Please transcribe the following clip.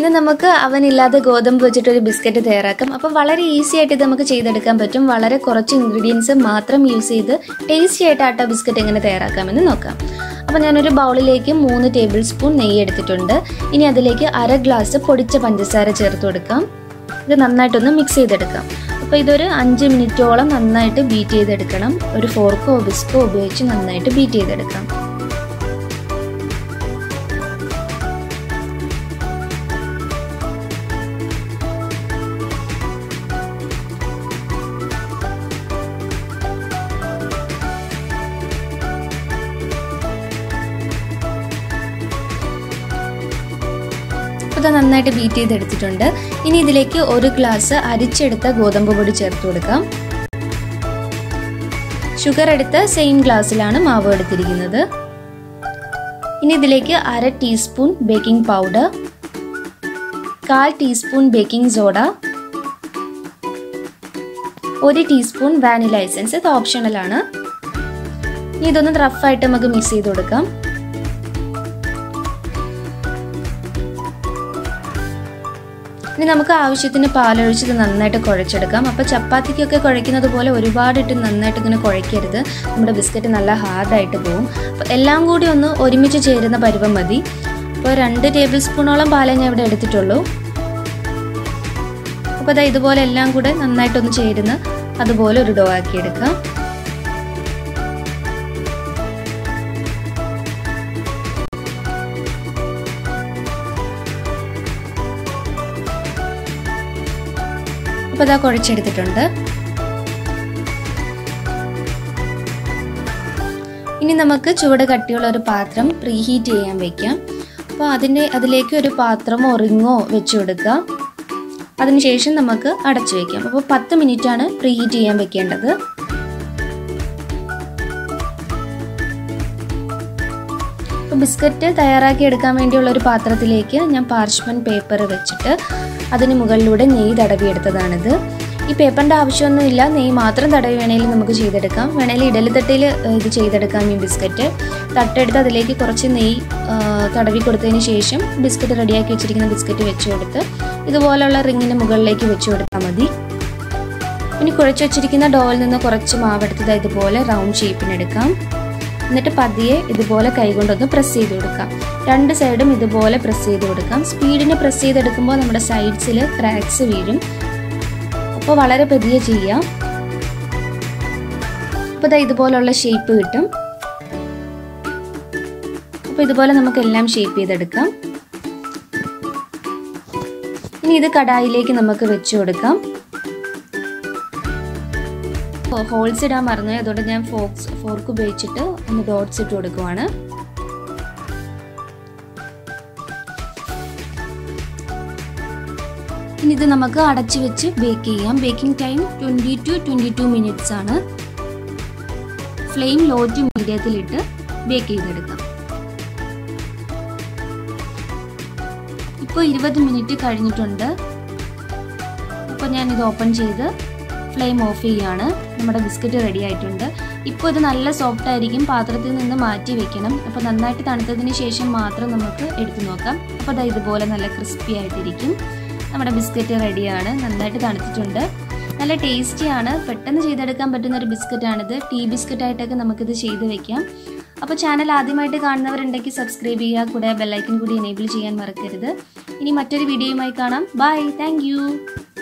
ഇന്ന് നമുക്ക് അവനില്ലാതെ ഗോതമ്പ് വെച്ചിട്ട് ഒരു ബിസ്ക്കറ്റ് തയ്യാറാക്കാം അപ്പോൾ വളരെ ഈസി ആയിട്ട് ഇത് നമുക്ക് ചെയ്തെടുക്കാൻ പറ്റും വളരെ കുറച്ച് ഇൻഗ്രീഡിയൻസ് മാത്രം യൂസ് ചെയ്ത് ടേസ്റ്റി ആയിട്ട് ആട്ട ബിസ്ക്കറ്റ് എങ്ങനെ തയ്യാറാക്കാമെന്ന് നോക്കാം അപ്പോൾ ഞാനൊരു ബൗളിലേക്ക് മൂന്ന് ടേബിൾ സ്പൂൺ നെയ്യ് എടുത്തിട്ടുണ്ട് ഇനി അതിലേക്ക് അര ഗ്ലാസ് പൊടിച്ച പഞ്ചസാര ചേർത്ത് കൊടുക്കാം ഇത് നന്നായിട്ടൊന്ന് മിക്സ് ചെയ്തെടുക്കാം അപ്പോൾ ഇതൊരു അഞ്ച് മിനിറ്റോളം നന്നായിട്ട് ബീറ്റ് ചെയ്തെടുക്കണം ഒരു ഫോർക്കോ ബിസ്കോ ഉപയോഗിച്ച് നന്നായിട്ട് ബീറ്റ് ചെയ്തെടുക്കാം ഇത് നന്നായിട്ട് ബീറ്റ് ചെയ്തെടുത്തിട്ടുണ്ട് ഇനി ഇതിലേക്ക് ഒരു ഗ്ലാസ് അരിച്ചെടുത്ത ഗോതമ്പ് പൊടി ചേർത്ത് കൊടുക്കാം ഷുഗർ എടുത്ത് സെയിം ഗ്ലാസ്സിലാണ് മാവ് എടുത്തിരിക്കുന്നത് ഇനി ഇതിലേക്ക് അര ടീസ്പൂൺ ബേക്കിംഗ് പൗഡർ കാൽ ടീസ്പൂൺ ബേക്കിംഗ് സോഡ ഒരു ടീസ്പൂൺ വാനില എസൻസ് ഇത് ഓപ്ഷണലാണ് ഇനി ഇതൊന്ന് റഫായിട്ട് നമുക്ക് മിക്സ് ചെയ്ത് കൊടുക്കാം ഇനി നമുക്ക് ആവശ്യത്തിന് പാലൊഴിച്ചത് നന്നായിട്ട് കുഴച്ചെടുക്കാം അപ്പോൾ ചപ്പാത്തിക്കൊക്കെ കുഴയ്ക്കുന്നത് പോലെ ഒരുപാടിട്ട് നന്നായിട്ട് ഇങ്ങനെ കുഴയ്ക്കരുത് നമ്മുടെ ബിസ്ക്കറ്റ് നല്ല ഹാർഡായിട്ട് പോകും അപ്പോൾ എല്ലാം കൂടി ഒന്ന് ഒരുമിച്ച് ചേരുന്ന പരുവം മതി അപ്പോൾ രണ്ട് ടേബിൾ സ്പൂണോളം പാലേ ഞാൻ ഇവിടെ എടുത്തിട്ടുള്ളൂ അപ്പോൾ അതാ ഇതുപോലെ എല്ലാം കൂടെ നന്നായിട്ടൊന്ന് ചേരുന്ന അതുപോലെ ഒരു ഡോ ആക്കി എടുക്കാം അപ്പോൾ അതാ കുഴച്ചെടുത്തിട്ടുണ്ട് ഇനി നമുക്ക് ചുവട് കട്ടിയുള്ള ഒരു പാത്രം പ്രീഹീറ്റ് ചെയ്യാൻ വെക്കാം അപ്പോൾ അതിൻ്റെ അതിലേക്ക് ഒരു പാത്രമോ റിങ്ങോ വെച്ച് കൊടുക്കുക അതിനുശേഷം നമുക്ക് അടച്ചു വെക്കാം അപ്പോൾ പത്ത് മിനിറ്റാണ് പ്രീഹീറ്റ് ചെയ്യാൻ വെക്കേണ്ടത് അപ്പോൾ ബിസ്ക്കറ്റ് തയ്യാറാക്കി എടുക്കാൻ വേണ്ടിയുള്ള ഒരു പാത്രത്തിലേക്ക് ഞാൻ പാർച്ച്മെൻറ്റ് പേപ്പർ വെച്ചിട്ട് അതിന് മുകളിലൂടെ നെയ്യ് തടവിയെടുത്തതാണിത് ഈ പേപ്പറിൻ്റെ ആവശ്യമൊന്നുമില്ല നെയ്യ് മാത്രം തടവി വേണമെങ്കിൽ നമുക്ക് ചെയ്തെടുക്കാം വേണമെങ്കിൽ ഇഡലിത്തട്ടിൽ ഇത് ചെയ്തെടുക്കാം ഈ ബിസ്ക്കറ്റ് തട്ടെടുത്ത് അതിലേക്ക് കുറച്ച് നെയ്യ് തടവി കൊടുത്തതിന് ശേഷം ബിസ്ക്കറ്റ് റെഡിയാക്കി വെച്ചിരിക്കുന്ന ബിസ്ക്കറ്റ് വെച്ച് കൊടുത്ത് ഇതുപോലുള്ള റിങ്ങിന് മുകളിലേക്ക് വെച്ച് കൊടുത്താൽ മതി ഇനി കുഴച്ച് വെച്ചിരിക്കുന്ന ഡോയിൽ നിന്ന് കുറച്ച് മാവെടുത്തത് ഇതുപോലെ റൗണ്ട് ഷേപ്പിനെടുക്കാം എന്നിട്ട് പതിയെ ഇതുപോലെ കൈകൊണ്ടൊന്ന് പ്രസ് ചെയ്ത് കൊടുക്കാം രണ്ട് സൈഡും ഇതുപോലെ പ്രസ് ചെയ്ത് കൊടുക്കാം സ്പീഡിന് പ്രസ് ചെയ്തെടുക്കുമ്പോൾ നമ്മുടെ സൈഡ്സിൽ ക്രാക്സ് വീഴും അപ്പോൾ വളരെ പതിയെ ചെയ്യാം അപ്പോൾ ഇതാ ഇതുപോലുള്ള ഷേപ്പ് കിട്ടും അപ്പോൾ ഇതുപോലെ നമുക്ക് എല്ലാം ഷേപ്പ് ചെയ്തെടുക്കാം ഇനി ഇത് കടായിലേക്ക് നമുക്ക് വെച്ച് കൊടുക്കാം ഹോൾസ് ഇടാൻ മറന്നു അതുകൊണ്ട് ഞാൻ ഫോക്സ് ഫോർക്ക് ഉപയോഗിച്ചിട്ട് ഒന്ന് ഡോട്ട്സ് ഇട്ട് കൊടുക്കുവാണ് ഇനി ഇത് നമുക്ക് അടച്ചു വെച്ച് ബേക്ക് ചെയ്യാം baking time twenty two twenty two minutes ആണ് ഫ്ലെയിം ലോ ടു മീഡിയത്തിലിട്ട് ബേക്ക് ചെയ്തെടുക്കാം ഇപ്പോൾ ഇരുപത് മിനിറ്റ് കഴിഞ്ഞിട്ടുണ്ട് ഇപ്പോൾ ഞാനിത് ഓപ്പൺ ചെയ്ത് ഫ്ലെയിം ഓഫ് ചെയ്യാണ് നമ്മുടെ ബിസ്ക്കറ്റ് റെഡി ആയിട്ടുണ്ട് ഇപ്പോൾ ഇത് നല്ല സോഫ്റ്റ് ആയിരിക്കും പാത്രത്തിൽ നിന്ന് മാറ്റി വെക്കണം അപ്പോൾ നന്നായിട്ട് തണുത്തതിന് ശേഷം മാത്രം നമുക്ക് എടുത്തു നോക്കാം അപ്പോൾ അത് ഇതുപോലെ നല്ല ക്രിസ്പി ആയിട്ടിരിക്കും നമ്മുടെ ബിസ്ക്കറ്റ് റെഡിയാണ് നന്നായിട്ട് തണുത്തിട്ടുണ്ട് നല്ല ടേസ്റ്റിയാണ് പെട്ടെന്ന് ചെയ്തെടുക്കാൻ പറ്റുന്ന ഒരു ബിസ്ക്കറ്റാണിത് ടീ ബിസ്ക്കറ്റ് ആയിട്ടൊക്കെ നമുക്കിത് ചെയ്ത് വെക്കാം അപ്പോൾ ചാനൽ ആദ്യമായിട്ട് കാണുന്നവരുണ്ടെങ്കിൽ സബ്സ്ക്രൈബ് ചെയ്യുക കൂടെ ബെല്ലൈക്കൻ കൂടി എനേബിൾ ചെയ്യാൻ മറക്കരുത് ഇനി മറ്റൊരു വീഡിയോയുമായി കാണാം ബൈ താങ്ക്